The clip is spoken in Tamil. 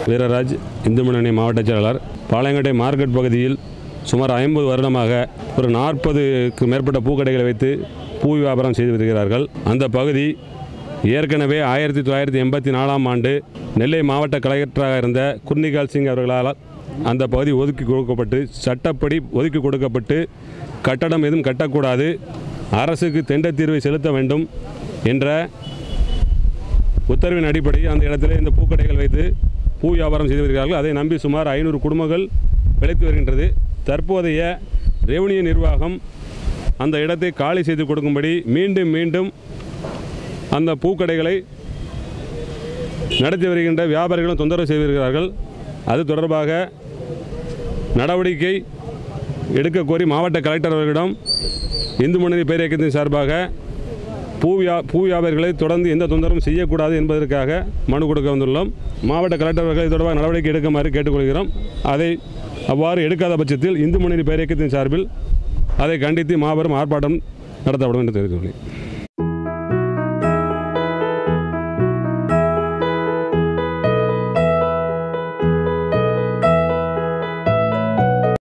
வீரராஜ் இந்து முன்னணி மாவட்ட செயலாளர் பாளையங்கோட்டை மார்க்கெட் பகுதியில் சுமார் ஐம்பது வருடமாக ஒரு நாற்பதுக்கு மேற்பட்ட பூக்கடைகளை வைத்து பூ வியாபாரம் செய்து வருகிறார்கள் அந்த பகுதி ஏற்கனவே ஆயிரத்தி தொள்ளாயிரத்தி எண்பத்தி நாலாம் ஆண்டு நெல்லை மாவட்ட கலெக்டராக இருந்த குர்னிகால் சிங் அவர்களால் அந்த பகுதி ஒதுக்கி கொடுக்கப்பட்டு சட்டப்படி ஒதுக்கி கொடுக்கப்பட்டு கட்டடம் எதுவும் கட்டக்கூடாது அரசுக்கு தெண்ட தீர்வை செலுத்த வேண்டும் என்ற உத்தரவின் அடிப்படையில் அந்த இடத்துல இந்த பூக்கடைகள் வைத்து பூ வியாபாரம் செய்து வருகிறார்கள் அதை நம்பி சுமார் ஐநூறு குடும்பங்கள் பிழைத்து வருகின்றது தற்போதைய ரெவன்யூ நிர்வாகம் அந்த இடத்தை காலி செய்து கொடுக்கும்படி மீண்டும் மீண்டும் அந்த பூக்கடைகளை நடத்தி வருகின்ற வியாபாரிகளும் தொந்தரவு செய்து வருகிறார்கள் அது தொடர்பாக நடவடிக்கை எடுக்க கோரி மாவட்ட கலெக்டர் அவர்களிடம் இந்து முன்னணி பேரியக்கத்தின் சார்பாக பூ வியா பூ வியாபாரிகளை தொடர்ந்து எந்த தொந்தரவும் செய்யக்கூடாது என்பதற்காக மனு கொடுக்க வந்துள்ளோம் மாவட்ட கலெக்டர் அவர்கள் இது தொடர்பாக நடவடிக்கை எடுக்குமாறு கேட்டுக்கொள்கிறோம் அதை அவ்வாறு எடுக்காத பட்சத்தில் இந்து முன்னணி பேரியக்கத்தின் சார்பில் அதை கண்டித்து மாபெரும் ஆர்ப்பாட்டம் நடத்தப்படும் என்று தெரிவித்துள்ளேன்